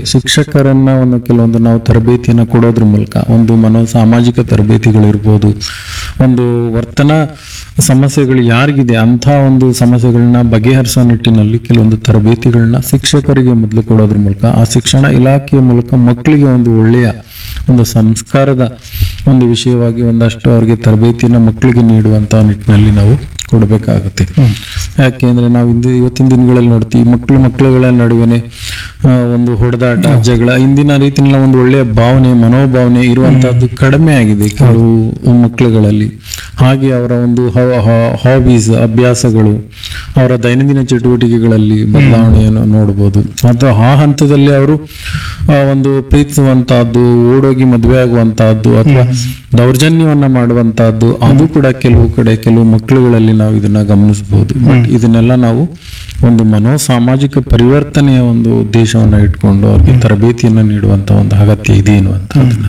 ಶಿಕ್ಷಕರನ್ನ ಒಂದು ಕೆಲವೊಂದು ನಾವು ತರಬೇತಿಯನ್ನ ಕೊಡೋದ್ರ ಮೂಲಕ ಒಂದು ಮನೋ ಸಾಮಾಜಿಕ ತರಬೇತಿಗಳಿರ್ಬೋದು ಒಂದು ವರ್ತನ ಸಮಸ್ಯೆಗಳು ಯಾರಿಗಿದೆ ಅಂಥ ಒಂದು ಸಮಸ್ಯೆಗಳನ್ನ ಬಗೆಹರಿಸೋ ನಿಟ್ಟಿನಲ್ಲಿ ಕೆಲವೊಂದು ತರಬೇತಿಗಳನ್ನ ಶಿಕ್ಷಕರಿಗೆ ಮೊದಲು ಕೊಡೋದ್ರ ಮೂಲಕ ಆ ಶಿಕ್ಷಣ ಇಲಾಖೆಯ ಮೂಲಕ ಮಕ್ಕಳಿಗೆ ಒಂದು ಒಳ್ಳೆಯ ಒಂದು ಸಂಸ್ಕಾರದ ಒಂದು ವಿಷಯವಾಗಿ ಒಂದಷ್ಟು ಅವ್ರಿಗೆ ತರಬೇತಿಯನ್ನ ಮಕ್ಕಳಿಗೆ ನೀಡುವಂತ ನಿಟ್ಟಿನಲ್ಲಿ ನಾವು ಕೊಡಬೇಕಾಗುತ್ತೆ ಯಾಕೆಂದ್ರೆ ನಾವು ಇಂದು ಇವತ್ತಿನ ದಿನಗಳಲ್ಲಿ ನೋಡ್ತೀವಿ ಮಕ್ಕಳು ಮಕ್ಕಳುಗಳ ನಡುವೆನೆ ಆ, ಒಂದು ಹೊಡೆದಾಟ ಜಗಳ ಇಂದಿನ ರೀತಿಯಲ್ಲಿ ಒಂದು ಒಳ್ಳೆಯ ಭಾವನೆ ಮನೋಭಾವನೆ ಇರುವಂತಹದ್ದು ಕಡಿಮೆ ಆಗಿದೆ ಕೆಲವು ಮಕ್ಕಳುಗಳಲ್ಲಿ ಹಾಗೆ ಅವರ ಒಂದು ಹಾಬೀಸ್ ಅಭ್ಯಾಸಗಳು ಅವರ ದೈನಂದಿನ ಚಟುವಟಿಕೆಗಳಲ್ಲಿ ಬದಲಾವಣೆಯನ್ನು ನೋಡಬಹುದು ಅಥವಾ ಆ ಹಂತದಲ್ಲಿ ಅವರು ಆ, ಒಂದು ಪ್ರೀತಿಸುವಂತಹದ್ದು ಓಡೋಗಿ ಮದುವೆ ಆಗುವಂತಹದ್ದು ಅಥವಾ ದೌರ್ಜನ್ಯವನ್ನ ಮಾಡುವಂತಹದ್ದು ಅದು ಕೂಡ ಕೆಲವು ಕಡೆ ಕೆಲವು ಮಕ್ಕಳುಗಳಲ್ಲಿ ನಾವು ಇದನ್ನ ಗಮನಿಸಬಹುದು ಬಟ್ ಇದನ್ನೆಲ್ಲ ನಾವು ಒಂದು ಮನೋ ಸಾಮಾಜಿಕ ಪರಿವರ್ತನೆಯ ಒಂದು ಉದ್ದೇಶವನ್ನ ಇಟ್ಕೊಂಡು ಅವ್ರಿಗೆ ತರಬೇತಿಯನ್ನ ನೀಡುವಂತ ಒಂದು ಅಗತ್ಯ ಇದೆ ಎನ್ನುವಂತಹದನ್ನ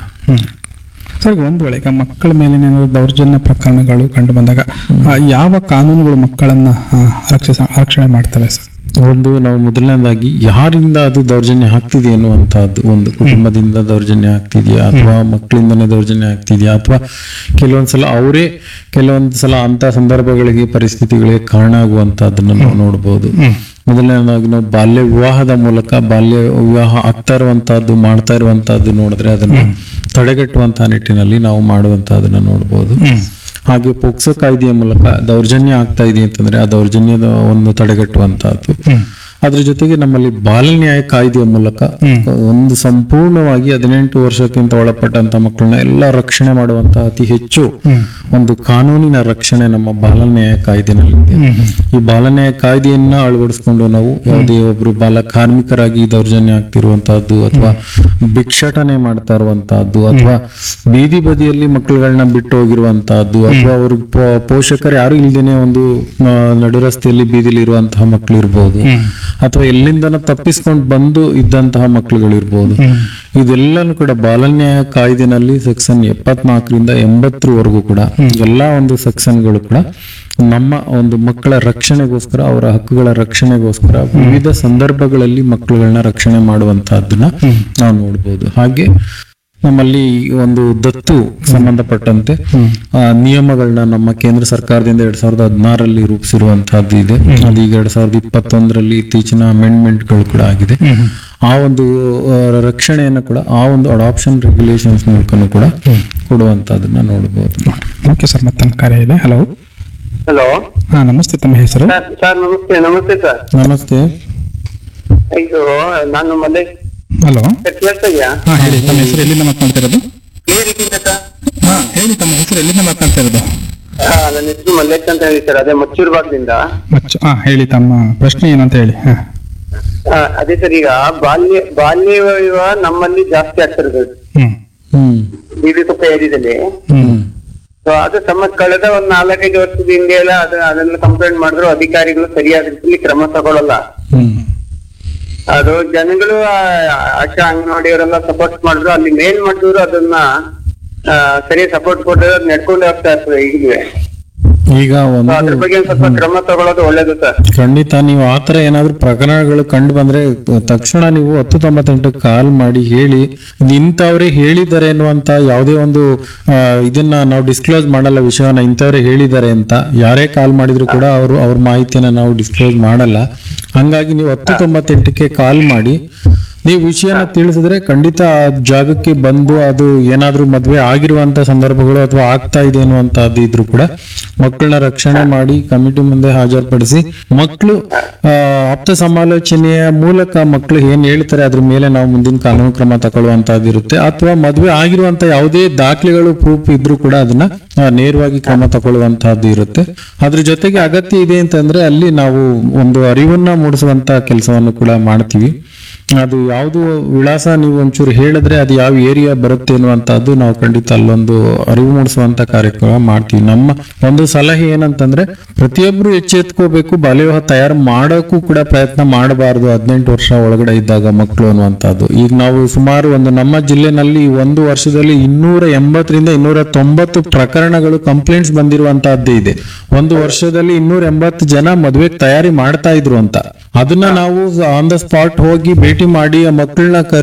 ಸರ್ ಈಗ ಒಂದು ವೇಳೆ ಈಗ ಮಕ್ಕಳ ಮೇಲಿನ ಏನಾದ್ರು ದೌರ್ಜನ್ಯ ಪ್ರಕರಣಗಳು ಕಂಡು ಬಂದಾಗ ಆ, ಯಾವ ಕಾನೂನುಗಳು ಮಕ್ಕಳನ್ನ ಆ, ರಕ್ಷಿಸ ರಕ್ಷಣೆ ಮಾಡ್ತವೆ ಸರ್ ಒಂದು ನಾವು ಮೊದಲನೇದಾಗಿ ಯಾರಿಂದ ಅದು ದೌರ್ಜನ್ಯ ಆಗ್ತಿದೆ ಅನ್ನುವಂತಹದ್ದು ಒಂದು ಕುಟುಂಬದಿಂದ ದೌರ್ಜನ್ಯ ಆಗ್ತಿದೆಯಾ ಅಥವಾ ಮಕ್ಕಳಿಂದನೇ ದೌರ್ಜನ್ಯ ಆಗ್ತಿದೆಯಾ ಅಥವಾ ಕೆಲವೊಂದ್ಸಲ ಅವರೇ ಕೆಲವೊಂದು ಸಲ ಅಂತ ಸಂದರ್ಭಗಳಿಗೆ ಪರಿಸ್ಥಿತಿಗಳಿಗೆ ಕಾರಣ ಆಗುವಂತಹದ್ದನ್ನ ನಾವು ನೋಡಬಹುದು ಮೊದಲನೇದಾಗಿ ನಾವು ಬಾಲ್ಯ ವಿವಾಹದ ಮೂಲಕ ಬಾಲ್ಯ ವಿವಾಹ ಆಗ್ತಾ ಇರುವಂತಹದ್ದು ಮಾಡ್ತಾ ಇರುವಂತಹದ್ದು ನೋಡಿದ್ರೆ ಅದನ್ನ ತಡೆಗಟ್ಟುವಂತಹ ನಿಟ್ಟಿನಲ್ಲಿ ನಾವು ಮಾಡುವಂತಹದನ್ನ ನೋಡಬಹುದು ಹಾಗೆ ಪೋಕ್ಸೋ ಕಾಯ್ದೆಯ ಮೂಲಕ ದೌರ್ಜನ್ಯ ಆಗ್ತಾ ಇದೆ ಅಂತಂದ್ರೆ ಆ ದೌರ್ಜನ್ಯದ ಒಂದು ತಡೆಗಟ್ಟುವಂತಹದ್ದು ಅದ್ರ ಜೊತೆಗೆ ನಮ್ಮಲ್ಲಿ ಬಾಲ ನ್ಯಾಯ ಕಾಯ್ದೆಯ ಮೂಲಕ ಒಂದು ಸಂಪೂರ್ಣವಾಗಿ ಹದಿನೆಂಟು ವರ್ಷಕ್ಕಿಂತ ಒಳಪಟ್ಟಂತ ಮಕ್ಕಳನ್ನ ಎಲ್ಲ ರಕ್ಷಣೆ ಮಾಡುವಂತಹ ಅತಿ ಹೆಚ್ಚು ಒಂದು ಕಾನೂನಿನ ರಕ್ಷಣೆ ನಮ್ಮ ಬಾಲ ನ್ಯಾಯ ಕಾಯ್ದೆನಲ್ಲಿ ಇದೆ ಈ ಬಾಲ ನ್ಯಾಯ ಕಾಯ್ದೆಯನ್ನ ಅಳವಡಿಸ್ಕೊಂಡು ನಾವು ಯಾವುದೇ ಒಬ್ರು ಬಾಲ ಕಾರ್ಮಿಕರಾಗಿ ದೌರ್ಜನ್ಯ ಆಗ್ತಿರುವಂತಹದ್ದು ಅಥವಾ ಭಿಕ್ಷಾಟನೆ ಮಾಡ್ತಾ ಇರುವಂತಹದ್ದು ಅಥವಾ ಬೀದಿ ಬದಿಯಲ್ಲಿ ಮಕ್ಕಳುಗಳನ್ನ ಬಿಟ್ಟು ಹೋಗಿರುವಂತಹದ್ದು ಅಥವಾ ಅವ್ರ ಪೋ- ಪೋಷಕರು ಯಾರು ಇಲ್ದೇನೆ ಒಂದು ಆ, ನಡು ರಸ್ತೆಯಲ್ಲಿ ಬೀದಿಲಿ ಇರುವಂತಹ ಮಕ್ಕಳು ಇರ್ಬೋದು ಅಥವಾ ಎಲ್ಲಿಂದನ ತಪ್ಪಿಸ್ಕೊಂಡು ಬಂದು ಇದ್ದಂತಹ ಮಕ್ಕಳುಗಳು ಇರ್ಬೋದು ಇದೆಲ್ಲನೂ ಕೂಡ ಬಾಲನ್ಯಾಯ ಕಾಯ್ದೆನಲ್ಲಿ ಸೆಕ್ಷನ್ ಎಪ್ಪತ್ನಾಲ್ಕರಿಂದ ಎಂಬತ್ತರವರೆಗೂ ಕೂಡ ಎಲ್ಲಾ ಒಂದು ಸೆಕ್ಷನ್ಗಳು ಕೂಡ ನಮ್ಮ ಒಂದು ಮಕ್ಕಳ ರಕ್ಷಣೆಗೋಸ್ಕರ ಅವರ ಹಕ್ಕುಗಳ ರಕ್ಷಣೆಗೋಸ್ಕರ ವಿವಿಧ ಸಂದರ್ಭಗಳಲ್ಲಿ ಮಕ್ಕಳುಗಳನ್ನ ರಕ್ಷಣೆ ಮಾಡುವಂತಹದ್ದನ್ನ ನಾವು ನೋಡ್ಬೋದು ಹಾಗೆ ನಮ್ಮಲ್ಲಿ ಒಂದು ದತ್ತು ಸಂಬಂಧಪಟ್ಟಂತೆ ಆ, ನಿಯಮಗಳನ್ನ ನಮ್ಮ ಕೇಂದ್ರ ಸರ್ಕಾರದಿಂದ ಎರಡ್ ಸಾವಿರದ ಹದಿನಾರರಲ್ಲಿ ರೂಪಿಸಿರುವಂತಹದ್ದು ಇದೆ ಅದೀಗ ಎರಡ್ ಸಾವಿರದ ಇಪ್ಪತ್ತೊಂದರಲ್ಲಿ ಇತ್ತೀಚಿನ ಅಮೆಂಡ್ಮೆಂಟ್ಗಳು ಕೂಡ ಆಗಿದೆ ಆ ಒಂದು ಆ, ರಕ್ಷಣೆಯನ್ನು ಕೂಡ ಆ ಒಂದು ಅಡಾಪ್ಷನ್ ರೆಗ್ಯುಲೇಷನ್ಸ್ ಮೂಲಕನೂ ಕೂಡ ಕೊಡುವಂತಹದನ್ನ ನೋಡಬಹುದು ಓಕೆ ಸರ್ ಮತ್ತೊಂದು ಕರೆ ಇದೆ ಹಲೋ ಹಲೋ ಹಾ ನಮಸ್ತೆ ತಮ್ಮ ಹೆಸರು ಸರ್ ಸರ್ ನಮಸ್ತೆ ನಮಸ್ತೆ ಸರ್ ನಮಸ್ತೆ ಇದು ನಾನು ಮಲ್ಲೆ ಹಲೋ ಕೇಳ್ತಾ ಇದೆಯಾ ಹಾ ಹೇಳಿ ತಮ್ಮ ಹೆಸರು ಎಲ್ಲಿಂದ ಮಾತನಾಡ್ತಿರೋದು ಈ ರೀತಿಯಿಂದ ಸರ್ ಹಾ ಹೇಳಿ ತಮ್ಮ ಹೆಸರು ಎಲ್ಲಿಂದ ಮಾತನಾಡ್ತಾ ಇರೋದು ಹಾ, ನನ್ನ ಹೆಸರು ಮಲ್ಲೇಶ್ ಅಂತ ಹೇಳಿ ಸರ್ ಅದೇ ಮಚ್ಚೂರ್ ಭಾಗದಿಂದ ಮಚ್ಚು ಹಾ ಹೇಳಿ ತಮ್ಮ ಪ್ರಶ್ನೆ ಏನಂತ ಹೇಳಿ ಹಾ ಆ, ಅದೇ ಸರ್ ಈಗ ಬಾಲ್ಯ ಬಾಲ್ಯ ವಿವಾಹ ನಮ್ಮಲ್ಲಿ ಜಾಸ್ತಿ ಆಗ್ತಿರೋದು ಹ್ಮ್ ಹ್ಮ್ ಬೀದಿ ತುಪ್ಪ ಏರಿಯಾದಲ್ಲಿ ಹ್ಮ್ ಸೊ ಅದು ಸಮ ಕಳೆದ ಒಂದ್ ನಾಲ್ಕೈದು ವರ್ಷದ ಹಿಂದೆ ಎಲ್ಲ ಅದ ಅದನ್ನ ಕಂಪ್ಲೇಂಟ್ ಮಾಡಿದ್ರು ಅಧಿಕಾರಿಗಳು ಸರಿಯಾದ ರೀತಿಯಲ್ಲಿ ಕ್ರಮ ತಗೊಳ್ಳಲ್ಲ ಹ್ಮ್ ಅದು ಜನಗಳು ಆ, ಆಶಾ ಅಂಗನವಾಡಿಯವರೆಲ್ಲ ಸಪೋರ್ಟ್ ಮಾಡಿದ್ರು ಅಲ್ಲಿ ಮೇಲ್ ಮಾಡಿದ್ರು ಅದನ್ನ ಆ, ಸರಿಯಾಗಿ ಸಪೋರ್ಟ್ ಕೊಟ್ಟರೆ ಅದು ನಡ್ಕೊಂಡು ಹೋಗ್ತಾ ಇರ್ತದೆ ಈಗಲೂ ಈಗ ಅದ್ರ ಒಂದು ಬಗ್ಗೆ ಒಂದ್ ಸ್ವಲ್ಪ ಕ್ರಮ ತಗೊಳ್ಳೋದು ಒಳ್ಳೇದು ಸರ್ ಖಂಡಿತ ನೀವು ಆತರ ಏನಾದ್ರೂ ಪ್ರಕರಣಗಳು ಕಂಡು ಬಂದ್ರೆ ತಕ್ಷಣ ನೀವು ಹತ್ತು ತೊಂಬತ್ತೆಂಟು ಕಾಲ್ ಮಾಡಿ ಹೇಳಿ ಇದು ಇಂಥವ್ರೇ ಹೇಳಿದ್ದಾರೆ ಅನ್ನುವಂತ ಯಾವುದೇ ಒಂದು ಆ, ಇದನ್ನ ನಾವು ಡಿಸ್ಕ್ಲೋಸ್ ಮಾಡಲ್ಲ ವಿಷಯವನ್ನ ಇಂಥವ್ರೇ ಹೇಳಿದ್ದಾರೆ ಅಂತ ಯಾರೇ ಕಾಲ್ ಮಾಡಿದ್ರು ಕೂಡ ಅವರು ಅವ್ರ ಮಾಹಿತಿಯನ್ನ ನಾವು ಡಿಸ್ಕ್ಲೋಸ್ ಮಾಡಲ್ಲ ಹಂಗಾಗಿ ನೀವು ಹತ್ತು ತೊಂಬತ್ತೆಂಟಕ್ಕೆ ಕಾಲ್ ಮಾಡಿ ನೀವು ವಿಷಯನ ತಿಳಿಸಿದ್ರೆ ಖಂಡಿತ ಆ ಜಾಗಕ್ಕೆ ಬಂದು ಅದು ಏನಾದ್ರೂ ಮದ್ವೆ ಆಗಿರುವಂತ ಸಂದರ್ಭಗಳು ಅಥವಾ ಆಗ್ತಾ ಇದೆ ಅನ್ನುವಂತಹದ್ದು ಇದ್ರು ಕೂಡ ಮಕ್ಕಳನ್ನ ರಕ್ಷಣೆ ಮಾಡಿ ಕಮಿಟಿ ಮುಂದೆ ಹಾಜರುಪಡಿಸಿ ಮಕ್ಕಳು ಆ, ಆಪ್ತ ಸಮಾಲೋಚನೆಯ ಮೂಲಕ ಮಕ್ಕಳು ಏನ್ ಹೇಳ್ತಾರೆ ಅದ್ರ ಮೇಲೆ ನಾವು ಮುಂದಿನ ಕಾನೂನು ಕ್ರಮ ತಗೊಳ್ಳುವಂತಹದ್ದು ಇರುತ್ತೆ ಅಥವಾ ಮದ್ವೆ ಆಗಿರುವಂತ ಯಾವುದೇ ದಾಖಲೆಗಳು ಪ್ರೂಫ್ ಇದ್ರೂ ಕೂಡ ಅದನ್ನ ಆ, ನೇರವಾಗಿ ಕ್ರಮ ತಗೊಳ್ಳುವಂತಹದ್ದು ಇರುತ್ತೆ ಅದ್ರ ಜೊತೆಗೆ ಅಗತ್ಯ ಇದೆ ಅಂತಂದ್ರೆ ಅಲ್ಲಿ ನಾವು ಒಂದು ಅರಿವನ್ನ ಮೂಡಿಸುವಂತ ಕೆಲಸವನ್ನು ಕೂಡ ಮಾಡ್ತೀವಿ ಅದು ಯಾವುದು ವಿಳಾಸ ನೀವು ಒಂಚೂರು ಹೇಳಿದ್ರೆ ಅದು ಯಾವ ಏರಿಯಾ ಬರುತ್ತೆ ಅನ್ನುವಂಥದ್ದು ನಾವು ಖಂಡಿತ ಅಲ್ಲೊಂದು ಅರಿವು ಮೂಡಿಸುವಂತ ಕಾರ್ಯಕ್ರಮ ಮಾಡ್ತೀವಿ ನಮ್ಮ ಒಂದು ಸಲಹೆ ಏನಂತಂದ್ರೆ ಪ್ರತಿಯೊಬ್ರು ಎಚ್ಚೆತ್ಕೋಬೇಕು ಬಾಲ್ಯವಿವಾಹ ತಯಾರು ಮಾಡೋಕ್ಕೂ ಕೂಡ ಪ್ರಯತ್ನ ಮಾಡಬಾರದು ಹದಿನೆಂಟು ವರ್ಷ ಒಳಗಡೆ ಇದ್ದಾಗ ಮಕ್ಕಳು ಅನ್ನುವಂಥದ್ದು ಈಗ ನಾವು ಸುಮಾರು ಒಂದು ನಮ್ಮ ಜಿಲ್ಲೆನಲ್ಲಿ ಒಂದು ವರ್ಷದಲ್ಲಿ ಇನ್ನೂರ ಎಂಬತ್ತರಿಂದ ಇನ್ನೂರ ತೊಂಬತ್ತು ಪ್ರಕರಣಗಳು ಕಂಪ್ಲೇಂಟ್ಸ್ ಬಂದಿರುವಂತಹದ್ದೇ ಇದೆ ಒಂದು ವರ್ಷದಲ್ಲಿ ಇನ್ನೂರ ಎಂಬತ್ತು ಜನ ಮದುವೆಗೆ ತಯಾರಿ ಮಾಡ್ತಾ ಇದ್ರು ಅಂತ ಅದನ್ನ ನಾವು ಆನ್ ದ ಸ್ಪಾಟ್ ಹೋಗಿ ಭೇಟಿ ಮಾಡಿ ಆ ಮಕ್ಕಳನ್ನ